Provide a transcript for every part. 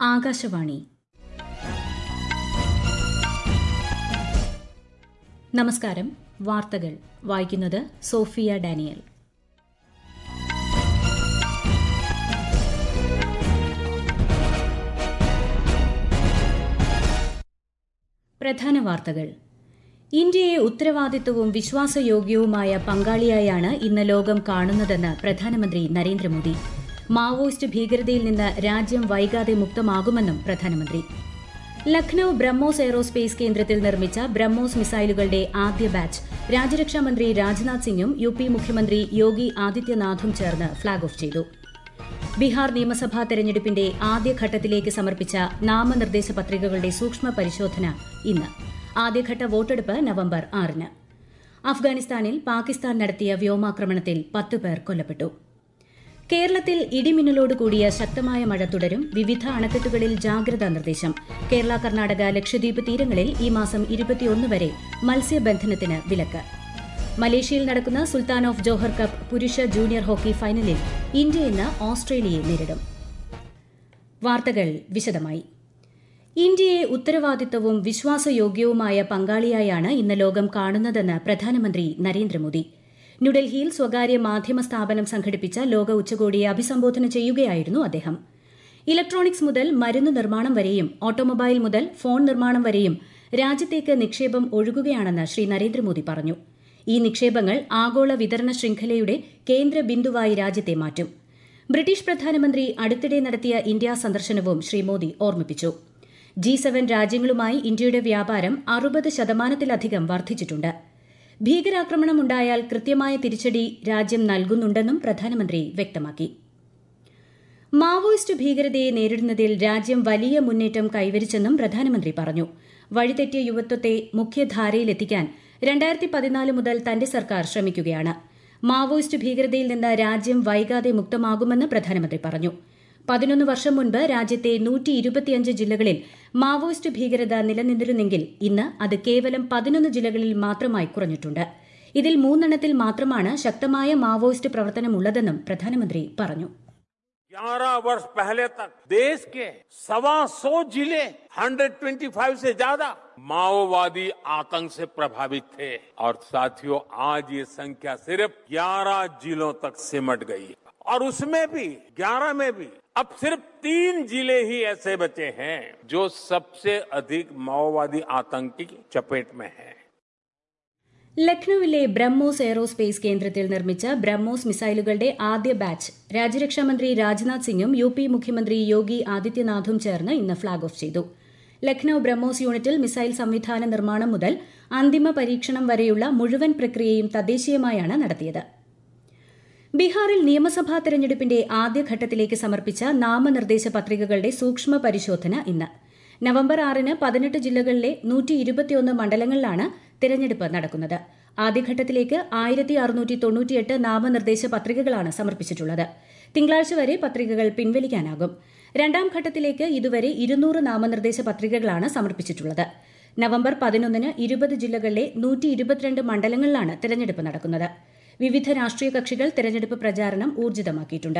ആകാശവാണി നമസ്കാരം വാർത്തകൾ വായിക്കുന്നത് സോഫിയ ഡാനിയൽ പ്രധാന വാർത്തകൾ ഇന്ത്യയെ ഉത്തരവാദിത്വവും വിശ്വാസയോഗ്യവുമായ പങ്കാളിയായാണ് ഇന്ന് ലോകം കാണുന്നതെന്ന് പ്രധാനമന്ത്രി നരേന്ദ്രമോദി മാവോയിസ്റ്റ് ഭീകരതയിൽ നിന്ന് രാജ്യം വൈകാതെ മുക്തമാകുമെന്നും പ്രധാനമന്ത്രി ലക്നൌ ബ്രഹ്മോസ് എയ്റോസ്പേസ് കേന്ദ്രത്തിൽ നിർമ്മിച്ച ബ്രഹ്മോസ് മിസൈലുകളുടെ ആദ്യ ബാച്ച് രാജ്യരക്ഷാമന്ത്രി രാജ്നാഥ് സിംഗും യു പി മുഖ്യമന്ത്രി യോഗി ആദിത്യനാഥും ചേർന്ന് ഫ്ളാഗ് ഓഫ് ചെയ്തു ബീഹാർ നിയമസഭാ തെരഞ്ഞെടുപ്പിന്റെ ആദ്യഘട്ടത്തിലേക്ക് സമർപ്പിച്ച നാമനിർദ്ദേശ പത്രികകളുടെ സൂക്ഷ്മ പരിശോധന ഇന്ന് ആദ്യഘട്ട വോട്ടെടുപ്പ് നവംബർ ആറിന് അഫ്ഗാനിസ്ഥാനിൽ പാകിസ്ഥാൻ നടത്തിയ വ്യോമാക്രമണത്തിൽ പത്ത് പേർ കൊല്ലപ്പെട്ടു കേരളത്തിൽ ഇടിമിന്നലോട് കൂടിയ ശക്തമായ മഴ തുടരും വിവിധ അണക്കെട്ടുകളിൽ ജാഗ്രതാ നിർദ്ദേശം കേരള കർണാടക ലക്ഷദ്വീപ് തീരങ്ങളിൽ ഈ മാസം ഇരുപത്തിയൊന്ന് വരെ മത്സ്യബന്ധനത്തിന് വിലക്ക് മലേഷ്യയിൽ നടക്കുന്ന സുൽത്താൻ ഓഫ് ജോഹർ കപ്പ് പുരുഷ ജൂനിയർ ഹോക്കി ഫൈനലിൽ ഇന്ത്യ ഇന്ന് ഓസ്ട്രേലിയയെ നേരിടും വാർത്തകൾ വിശദമായി ഇന്ത്യയെ ഉത്തരവാദിത്തവും വിശ്വാസയോഗ്യവുമായ പങ്കാളിയായാണ് ഇന്ന് ലോകം കാണുന്നതെന്ന് പ്രധാനമന്ത്രി നരേന്ദ്രമോദി ന്യൂഡൽഹിയിൽ സ്വകാര്യ മാധ്യമ സ്ഥാപനം സംഘടിപ്പിച്ച ലോക ഉച്ചകോടിയെ അഭിസംബോധന ചെയ്യുകയായിരുന്നു അദ്ദേഹം ഇലക്ട്രോണിക്സ് മുതൽ മരുന്ന് നിർമ്മാണം വരെയും ഓട്ടോമൊബൈൽ മുതൽ ഫോൺ നിർമ്മാണം വരെയും രാജ്യത്തേക്ക് നിക്ഷേപം ഒഴുകുകയാണെന്ന് ശ്രീ നരേന്ദ്രമോദി പറഞ്ഞു ഈ നിക്ഷേപങ്ങൾ ആഗോള വിതരണ ശൃംഖലയുടെ കേന്ദ്ര ബിന്ദുവായി രാജ്യത്തെ മാറ്റും ബ്രിട്ടീഷ് പ്രധാനമന്ത്രി അടുത്തിടെ നടത്തിയ ഇന്ത്യാ സന്ദർശനവും ശ്രീ മോദി ഓർമ്മിപ്പിച്ചു ജി സെവൻ രാജ്യങ്ങളുമായി ഇന്ത്യയുടെ വ്യാപാരം അറുപത് ശതമാനത്തിലധികം വർദ്ധിച്ചിട്ടുണ്ട് ഭീകരാക്രമണമുണ്ടായാൽ കൃത്യമായ തിരിച്ചടി രാജ്യം നൽകുന്നുണ്ടെന്നും പ്രധാനമന്ത്രി വ്യക്തമാക്കി മാവോയിസ്റ്റ് ഭീകരതയെ നേരിടുന്നതിൽ രാജ്യം വലിയ മുന്നേറ്റം കൈവരിച്ചെന്നും പ്രധാനമന്ത്രി പറഞ്ഞു വഴിതെറ്റിയ യുവത്വത്തെ മുഖ്യധാരയിലെത്തിക്കാൻ രണ്ടായിരത്തി പതിനാല് മുതൽ തന്റെ സർക്കാർ ശ്രമിക്കുകയാണ് മാവോയിസ്റ്റ് ഭീകരതയിൽ നിന്ന് രാജ്യം വൈകാതെ മുക്തമാകുമെന്ന് പ്രധാനമന്ത്രി പറഞ്ഞു പതിനൊന്ന് വർഷം മുൻപ് രാജ്യത്തെ നൂറ്റി ഇരുപത്തിയഞ്ച് ജില്ലകളിൽ മാവോയിസ്റ്റ് ഭീകരത നിലനിന്നിരുന്നെങ്കിൽ ഇന്ന് അത് കേവലം പതിനൊന്ന് ജില്ലകളിൽ മാത്രമായി കുറഞ്ഞിട്ടുണ്ട് ഇതിൽ മൂന്നെണ്ണത്തിൽ മാത്രമാണ് ശക്തമായ മാവോയിസ്റ്റ് പ്രവർത്തനമുള്ളതെന്നും പ്രധാനമന്ത്രി പറഞ്ഞു ग्यारह वर्ष पहले तक देश के सवा सौ जिले 125 से ज्यादा माओवादी आतंक से प्रभावित थे और साथियों आज ये संख्या सिर्फ 11 जिलों तक सिमट गई है और उसमें भी 11 में भी अब सिर्फ तीन जिले ही ऐसे बचे हैं जो सबसे अधिक माओवादी आतंक की चपेट में हैं ലക്നൌവിലെ ബ്രഹ്മോസ് എയ്റോസ്പേസ് കേന്ദ്രത്തിൽ നിർമ്മിച്ച ബ്രഹ്മോസ് മിസൈലുകളുടെ ആദ്യ ബാച്ച് രാജ്യരക്ഷാമന്ത്രി രാജ്നാഥ് സിംഗും യു പി മുഖ്യമന്ത്രി യോഗി ആദിത്യനാഥും ചേർന്ന് ഇന്ന് ഫ്ളാഗ് ഓഫ് ചെയ്തു ലക്നൌ ബ്രഹ്മോസ് യൂണിറ്റിൽ മിസൈൽ സംവിധാന നിർമ്മാണം മുതൽ അന്തിമ പരീക്ഷണം വരെയുള്ള മുഴുവൻ പ്രക്രിയയും തദ്ദേശീയമായാണ് നടത്തിയത് ബീഹാറിൽ നിയമസഭാ തെരഞ്ഞെടുപ്പിന്റെ ആദ്യഘട്ടത്തിലേക്ക് സമർപ്പിച്ച നാമനിർദ്ദേശ പത്രികകളുടെ സൂക്ഷ്മ പരിശോധന ഇന്ന് നവംബർ ആറിന് പതിനെട്ട് ജില്ലകളിലെ നൂറ്റി ഇരുപത്തിയൊന്ന് മണ്ഡലങ്ങളിലാണ് തിരഞ്ഞെടുപ്പ് നടക്കുന്നത് ആദ്യഘട്ടത്തിലേക്ക് ആയിരത്തി അറുന്നൂറ്റി തൊണ്ണൂറ്റിയെട്ട് നാമനിർദ്ദേശ പത്രികകളാണ് സമർപ്പിച്ചിട്ടുള്ളത് തിങ്കളാഴ്ച വരെ പത്രികകൾ പിൻവലിക്കാനാകും രണ്ടാം ഘട്ടത്തിലേക്ക് ഇതുവരെ ഇരുന്നൂറ് നാമനിർദ്ദേശ പത്രികകളാണ് സമർപ്പിച്ചിട്ടുള്ളത് നവംബർ പതിനൊന്നിന് ഇരുപത് ജില്ലകളിലെ നൂറ്റി ഇരുപത്തിരണ്ട് മണ്ഡലങ്ങളിലാണ് തിരഞ്ഞെടുപ്പ് നടക്കുന്നത് വിവിധ രാഷ്ട്രീയ കക്ഷികൾ തിരഞ്ഞെടുപ്പ് പ്രചാരണം ഊർജിതമാക്കിയിട്ടുണ്ട്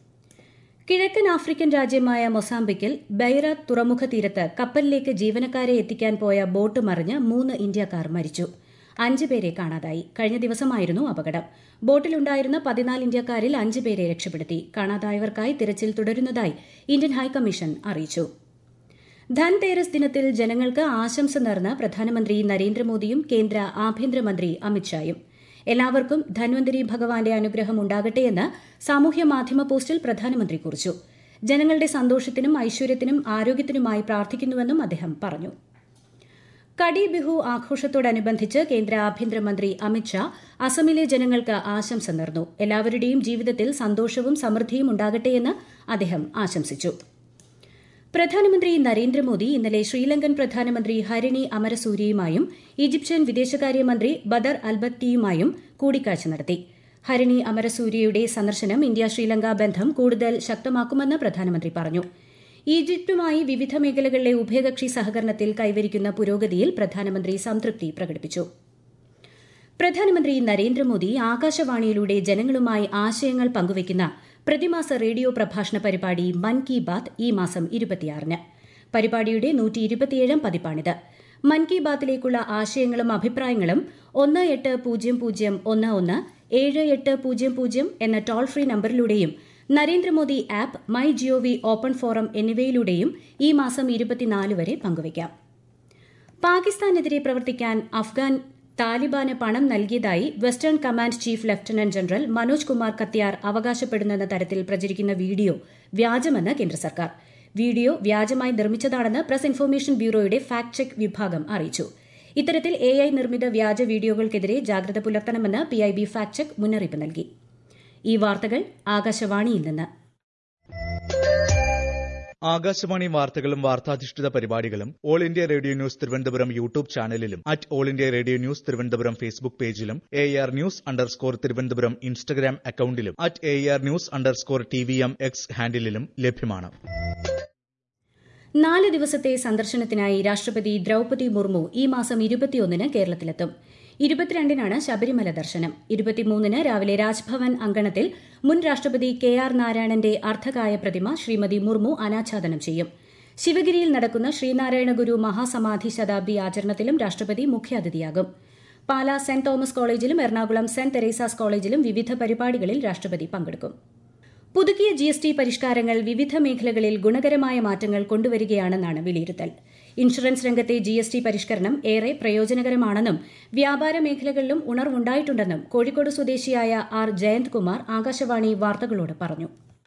കിഴക്കൻ ആഫ്രിക്കൻ രാജ്യമായ മൊസാംബിക്കിൽ ബൈറ തുറമുഖ തീരത്ത് കപ്പലിലേക്ക് ജീവനക്കാരെ എത്തിക്കാൻ പോയ ബോട്ട് മറിഞ്ഞ് മൂന്ന് ഇന്ത്യക്കാർ മരിച്ചു അഞ്ച് പേരെ കാണാതായി കഴിഞ്ഞ ദിവസമായിരുന്നു അപകടം ബോട്ടിലുണ്ടായിരുന്ന പതിനാല് ഇന്ത്യക്കാരിൽ അഞ്ച് പേരെ രക്ഷപ്പെടുത്തി കാണാതായവർക്കായി തിരച്ചിൽ തുടരുന്നതായി ഇന്ത്യൻ ഹൈക്കമ്മീഷൻ അറിയിച്ചു ധൻതേരസ് ദിനത്തിൽ ജനങ്ങൾക്ക് ആശംസ നേർന്ന പ്രധാനമന്ത്രി നരേന്ദ്രമോദിയും കേന്ദ്ര ആഭ്യന്തരമന്ത്രി അമിത്ഷായും എല്ലാവർക്കും ധന്വന്തരി ഭഗവാന്റെ അനുഗ്രഹം ഉണ്ടാകട്ടെയെന്ന് സാമൂഹ്യ മാധ്യമ പോസ്റ്റിൽ പ്രധാനമന്ത്രി കുറിച്ചു ജനങ്ങളുടെ സന്തോഷത്തിനും ഐശ്വര്യത്തിനും ആരോഗ്യത്തിനുമായി പ്രാർത്ഥിക്കുന്നുവെന്നും അദ്ദേഹം പറഞ്ഞു കടി ബിഹു ആഘോഷത്തോടനുബന്ധിച്ച് കേന്ദ്ര ആഭ്യന്തരമന്ത്രി അമിത്ഷാ അസമിലെ ജനങ്ങൾക്ക് ആശംസ നേർന്നു എല്ലാവരുടെയും ജീവിതത്തിൽ സന്തോഷവും സമൃദ്ധിയും ഉണ്ടാകട്ടെയെന്ന് അദ്ദേഹം ആശംസിച്ചു പ്രധാനമന്ത്രി നരേന്ദ്രമോദി ഇന്നലെ ശ്രീലങ്കൻ പ്രധാനമന്ത്രി ഹരിണി അമരസൂര്യയുമായും ഈജിപ്ഷ്യൻ വിദേശകാര്യമന്ത്രി ബദർ അൽബത്തിയുമായും കൂടിക്കാഴ്ച നടത്തി ഹരിണി അമരസൂര്യയുടെ സന്ദർശനം ഇന്ത്യ ശ്രീലങ്ക ബന്ധം കൂടുതൽ ശക്തമാക്കുമെന്ന് പ്രധാനമന്ത്രി പറഞ്ഞു ഈജിപ്തുമായി വിവിധ മേഖലകളിലെ ഉഭയകക്ഷി സഹകരണത്തിൽ കൈവരിക്കുന്ന പുരോഗതിയിൽ പ്രധാനമന്ത്രി സംതൃപ്തി പ്രകടിപ്പിച്ചു പ്രധാനമന്ത്രി നരേന്ദ്രമോദി ആകാശവാണിയിലൂടെ ജനങ്ങളുമായി ആശയങ്ങൾ പങ്കുവയ്ക്കുന്ന പ്രതിമാസ റേഡിയോ പ്രഭാഷണ പരിപാടി മൻ കി ബാത്ത് ഈ മാസം ഇരുപത്തിയാറിന് പരിപാടിയുടെ നൂറ്റി ഇരുപത്തിയേഴാം പതിപ്പാണിത് മൻ കി ബാത്തിലേക്കുള്ള ആശയങ്ങളും അഭിപ്രായങ്ങളും ഒന്ന് എട്ട് പൂജ്യം പൂജ്യം ഒന്ന് ഒന്ന് ഏഴ് എട്ട് പൂജ്യം പൂജ്യം എന്ന toll free നമ്പറിലൂടെയും Narendra Modi app my G O V open forum എന്നിവയിലൂടെയും ഈ മാസം ഇരുപത്തിനാല് വരെ പങ്കുവയ്ക്കാം പാകിസ്ഥാനെതിരെ പ്രവർത്തിക്കാൻ അഫ്ഗാൻ താലിബാന് പണം നൽകിയതായി western command chief lieutenant general Manoj Kumar Katyar അവകാശപ്പെടുന്നെന്ന തരത്തിൽ പ്രചരിക്കുന്ന വീഡിയോ വ്യാജമെന്ന് കേന്ദ്ര സർക്കാർ വീഡിയോ വ്യാജമായി നിർമ്മിച്ചതാണെന്ന് പ്രസ് ഇൻഫർമേഷൻ ബ്യൂറോയുടെ ഫാക്ട് ചെക്ക് വിഭാഗം അറിയിച്ചു ഇത്തരത്തിൽ എ ഐ നിർമ്മിത വ്യാജ വീഡിയോകൾക്കെതിരെ ജാഗ്രത പുലർത്തണമെന്ന് പിഐബി ഫാക്ട് ചെക്ക് മുന്നറിയിപ്പ് നൽകി ഈ വാർത്തകൾ ആകാശവാണിയിൽ നിന്ന് ആകാശവാണി വാർത്തകളും വാർത്താധിഷ്ഠിത പരിപാടികളും all India radio news Thiruvananthapuram YouTube ചാനലിലും at all India radio news Thiruvananthapuram Facebook പേജിലും A R news underscore Thiruvananthapuram Instagram അക്കൌണ്ടിലും at A R news underscore T V M X ഹാൻഡിലും ലഭ്യമാണ് നാല് ദിവസത്തെ സന്ദർശനത്തിനായി രാഷ്ട്രപതി ദ്രൌപതി മുർമു ഈ മാസം ഇരുപത്തിയൊന്നിന് കേരളത്തിലെത്തും ഇരുപത്തിരണ്ടിനാണ് ശബരിമല ദർശനം ഇരുപത്തിമൂന്നിന് രാവിലെ രാജ്ഭവൻ അങ്കണത്തിൽ മുൻ രാഷ്ട്രപതി കെ ആർ നാരായണന്റെ അർദ്ധകായ പ്രതിമ ശ്രീമതി മുർമു അനാച്ഛാദനം ചെയ്യും ശിവഗിരിയിൽ നടക്കുന്ന ശ്രീനാരായണ ഗുരു മഹാസമാധി ശതാബ്ദി ആചരണത്തിലും രാഷ്ട്രപതി മുഖ്യാതിഥിയാകും പാലാ സെന്റ് തോമസ് കോളേജിലും എറണാകുളം സെന്റ് തെരേസാസ് കോളേജിലും വിവിധ പരിപാടികളിൽ രാഷ്ട്രപതി പങ്കെടുക്കും പുതുക്കിയ ജി എസ് ടി പരിഷ്കാരങ്ങൾ വിവിധ മേഖലകളിൽ ഗുണകരമായ മാറ്റങ്ങൾ കൊണ്ടുവരികയാണെന്നാണ് വിലയിരുത്തൽ ഇൻഷുറൻസ് രംഗത്തെ ജി എസ് ടി പരിഷ്കരണം ഏറെ പ്രയോജനകരമാണെന്നും വ്യാപാര മേഖലകളിലും ഉണർവുണ്ടായിട്ടുണ്ടെന്നും കോഴിക്കോട് സ്വദേശിയായ ആർ ജയന്ത് കുമാർ ആകാശവാണി വാർത്തകളോട് പറഞ്ഞു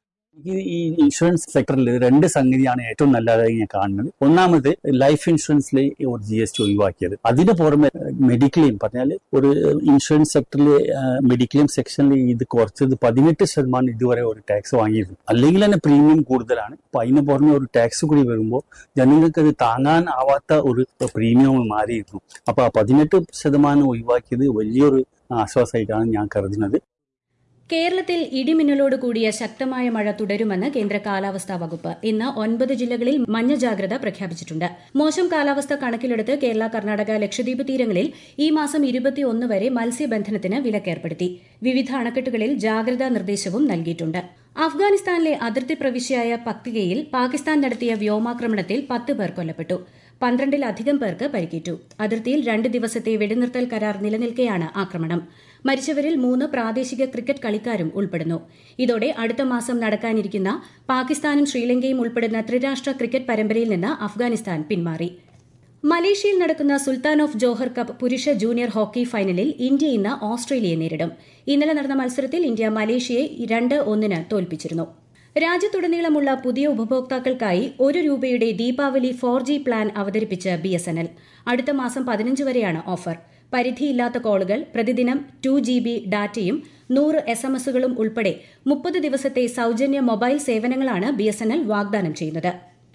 ഈ ഈ ഇൻഷുറൻസ് സെക്ടറിൽ രണ്ട് സംഗതിയാണ് ഏറ്റവും നല്ലതായി ഞാൻ കാണുന്നത് ഒന്നാമത് ലൈഫ് ഇൻഷുറൻസിലെ ഒരു ജി എസ് ടി ഒഴിവാക്കിയത് അതിന് പുറമെ മെഡിക്ലെയിം പറഞ്ഞാൽ ഒരു ഇൻഷുറൻസ് സെക്ടറിൽ മെഡിക്ലെയിം സെക്ഷനിൽ ഇത് കുറച്ചത് പതിനെട്ട് ശതമാനം ഇതുവരെ ഒരു ടാക്സ് വാങ്ങിയിരുന്നു അല്ലെങ്കിൽ തന്നെ പ്രീമിയം കൂടുതലാണ് അപ്പൊ അതിന് പുറമെ ഒരു ടാക്സ് കൂടി വരുമ്പോൾ ജനങ്ങൾക്ക് അത് താങ്ങാൻ ആവാത്ത ഒരു പ്രീമിയം മാറിയിരുന്നു അപ്പൊ ആ പതിനെട്ട് ശതമാനം ഒഴിവാക്കിയത് വലിയൊരു ആശ്വാസമായിട്ടാണ് ഞാൻ കരുതുന്നത് കേരളത്തിൽ ഇടിമിന്നലോട് കൂടിയ ശക്തമായ മഴ തുടരുമെന്ന് കേന്ദ്ര കാലാവസ്ഥാ വകുപ്പ് ഇന്ന് ഒൻപത് ജില്ലകളിൽ മഞ്ഞ ജാഗ്രത പ്രഖ്യാപിച്ചിട്ടുണ്ട് മോശം കാലാവസ്ഥ കണക്കിലെടുത്ത് കേരള കർണാടക ലക്ഷദ്വീപ് തീരങ്ങളിൽ ഈ മാസം ഇരുപത്തിയൊന്ന് വരെ മത്സ്യബന്ധനത്തിന് വിലക്കേർപ്പെടുത്തി വിവിധ അണക്കെട്ടുകളിൽ ജാഗ്രതാ നിർദ്ദേശവും നൽകിയിട്ടുണ്ട് അഫ്ഗാനിസ്ഥാനിലെ അതിർത്തി പ്രവിശ്യയായ പക്തികയിൽ പാകിസ്ഥാൻ നടത്തിയ വ്യോമാക്രമണത്തിൽ പത്ത് പേർ കൊല്ലപ്പെട്ടു പന്ത്രണ്ടിലധികം പേർക്ക് പരിക്കേറ്റു അതിർത്തിയിൽ രണ്ട് ദിവസത്തെ വെടിനിർത്തൽ കരാർ നിലനിൽക്കെയാണ് ആക്രമണം മരിച്ചവരിൽ മൂന്ന് പ്രാദേശിക ക്രിക്കറ്റ് കളിക്കാരും ഉൾപ്പെടുന്നു ഇതോടെ അടുത്ത മാസം നടക്കാനിരിക്കുന്ന പാകിസ്ഥാനും ശ്രീലങ്കയും ഉൾപ്പെടുന്ന ത്രിരാഷ്ട്ര ക്രിക്കറ്റ് പരമ്പരയിൽ നിന്ന് അഫ്ഗാനിസ്ഥാൻ പിന്മാറി മലേഷ്യയിൽ നടക്കുന്ന സുൽത്താൻ ഓഫ് ജോഹർ കപ്പ് പുരുഷ ജൂനിയർ ഹോക്കി ഫൈനലിൽ ഇന്ത്യ ഇന്ന് ഓസ്ട്രേലിയയെ നേരിടും ഇന്നലെ നടന്ന മത്സരത്തിൽ ഇന്ത്യ മലേഷ്യയെ രണ്ട് ഒന്നിന് തോൽപ്പിച്ചിരുന്നു രാജ്യത്തുടനീളമുള്ള പുതിയ ഉപഭോക്താക്കൾക്കായി ഒരു രൂപയുടെ ദീപാവലി ഫോർ ജി പ്ലാൻ അവതരിപ്പിച്ച് ബി എസ് എൻ എൽ അടുത്ത മാസം പതിനഞ്ച് വരെയാണ് ഓഫർ പരിധിയില്ലാത്ത കോളുകൾ പ്രതിദിനം ടു ജി ബി ഡാറ്റയും നൂറ് എസ് എം എസുകളും ഉൾപ്പെടെ മുപ്പത് ദിവസത്തെ സൌജന്യ മൊബൈൽ സേവനങ്ങളാണ് ബി എസ് എൻ എൽ വാഗ്ദാനം ചെയ്യുന്നത്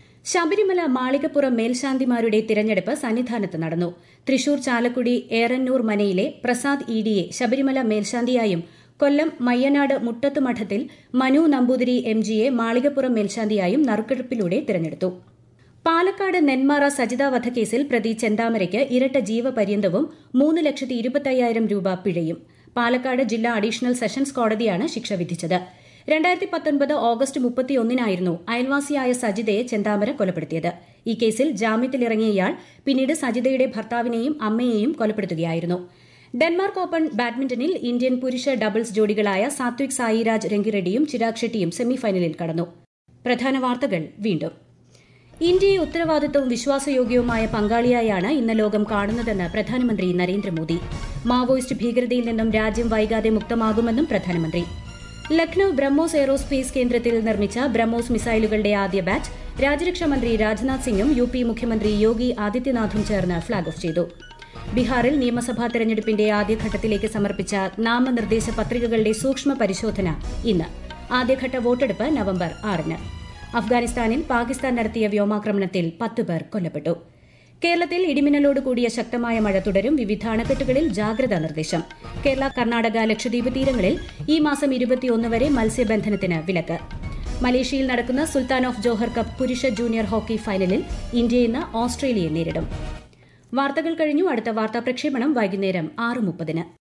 ശബരിമല മാളികപ്പുറം മേൽശാന്തിമാരുടെ തിരഞ്ഞെടുപ്പ് സന്നിധാനത്ത് നടന്നു തൃശൂർ ചാലക്കുടി ഏറന്നൂർ മനയിലെ പ്രസാദ് ഇഡിയെ ശബരിമല മേൽശാന്തിയായും കൊല്ലം മയ്യനാട് മുട്ടത്ത് മഠത്തിൽ മനു നമ്പൂതിരി എം ജിയെ മാളികപ്പുറം മേൽശാന്തിയായും നറുക്കെടുപ്പിലൂടെ തിരഞ്ഞെടുത്തു പാലക്കാട് നെന്മാറ സജിത വധക്കേസിൽ പ്രതി ചെന്താമരയ്ക്ക് ഇരട്ട ജീവപര്യന്തവും മൂന്ന് ലക്ഷത്തി ഇരുപത്തയ്യായിരം രൂപ പിഴയും പാലക്കാട് ജില്ലാ അഡീഷണൽ സെഷൻസ് കോടതിയാണ് ശിക്ഷ വിധിച്ചത് രണ്ടായിരത്തി പത്തൊൻപത് ഓഗസ്റ്റ് മുപ്പത്തിയൊന്നിനായിരുന്നു അയൽവാസിയായ സജിതയെ ചെന്താമര കൊലപ്പെടുത്തിയത് ഈ കേസിൽ ജാമ്യത്തിലിറങ്ങിയ ഇയാൾ പിന്നീട് സജിതയുടെ ഭർത്താവിനെയും അമ്മയെയും കൊലപ്പെടുത്തുകയായിരുന്നു ഡെൻമാർക്ക് ഓപ്പൺ ബാഡ്മിന്റണിൽ ഇന്ത്യൻ പുരുഷ ഡബിൾസ് ജോഡികളായ സാത്വിക് സായിരാജ് രംഗിറെഡ്ഡിയും ചിരാഗ് ഷെട്ടിയും സെമിഫൈനലിൽ കടന്നു പ്രധാന വാർത്തകൾ വീണ്ടും ഇന്ത്യയെ ഉത്തരവാദിത്തവും വിശ്വാസയോഗ്യവുമായ പങ്കാളിയായാണ് ഇന്ന് ലോകം കാണുന്നതെന്ന് പ്രധാനമന്ത്രി നരേന്ദ്രമോദി മാവോയിസ്റ്റ് ഭീകരതയിൽ നിന്നും രാജ്യം വൈകാതെ മുക്തമാകുമെന്നും പ്രധാനമന്ത്രി ലക്നൌ ബ്രഹ്മോസ് എയ്റോസ്പേസ് കേന്ദ്രത്തിൽ നിർമ്മിച്ച ബ്രഹ്മോസ് മിസൈലുകളുടെ ആദ്യ ബാച്ച് രാജ്യരക്ഷാമന്ത്രി രാജ്നാഥ് സിംഗും യു പി മുഖ്യമന്ത്രി യോഗി ആദിത്യനാഥും ചേർന്ന് ഫ്ളാഗ് ഓഫ് ചെയ്തു ബീഹാറിൽ നിയമസഭാ തെരഞ്ഞെടുപ്പിന്റെ ആദ്യഘട്ടത്തിലേക്ക് സമർപ്പിച്ച നാമനിർദ്ദേശ പത്രികകളുടെ സൂക്ഷ്മ പരിശോധന ഇന്ന് ആദ്യഘട്ട വോട്ടെടുപ്പ് നവംബർ ആറിന് അഫ്ഗാനിസ്ഥാനിൽ പാകിസ്ഥാൻ നടത്തിയ വ്യോമാക്രമണത്തിൽ പത്ത് പേർ കൊല്ലപ്പെട്ടു കേരളത്തിൽ ഇടിമിന്നലോട് കൂടിയ ശക്തമായ മഴ തുടരും വിവിധ അണക്കെട്ടുകളിൽ ജാഗ്രതാ നിർദ്ദേശം കേരള കർണാടക ലക്ഷദ്വീപ് തീരങ്ങളിൽ ഈ മാസം ഇരുപത്തിയൊന്ന് വരെ മത്സ്യബന്ധനത്തിന് വിലക്ക് മലേഷ്യയിൽ നടക്കുന്ന സുൽത്താൻ ഓഫ് ജോഹർ കപ്പ് പുരുഷ ജൂനിയർ ഹോക്കി ഫൈനലിൽ ഇന്ത്യ ഇന്ന് ഓസ്ട്രേലിയയെ നേരിടും വാർത്തകൾ കഴിഞ്ഞു അടുത്ത വാർത്താ പ്രക്ഷേപണം വൈകുന്നേരം ആറ് മുപ്പതിന്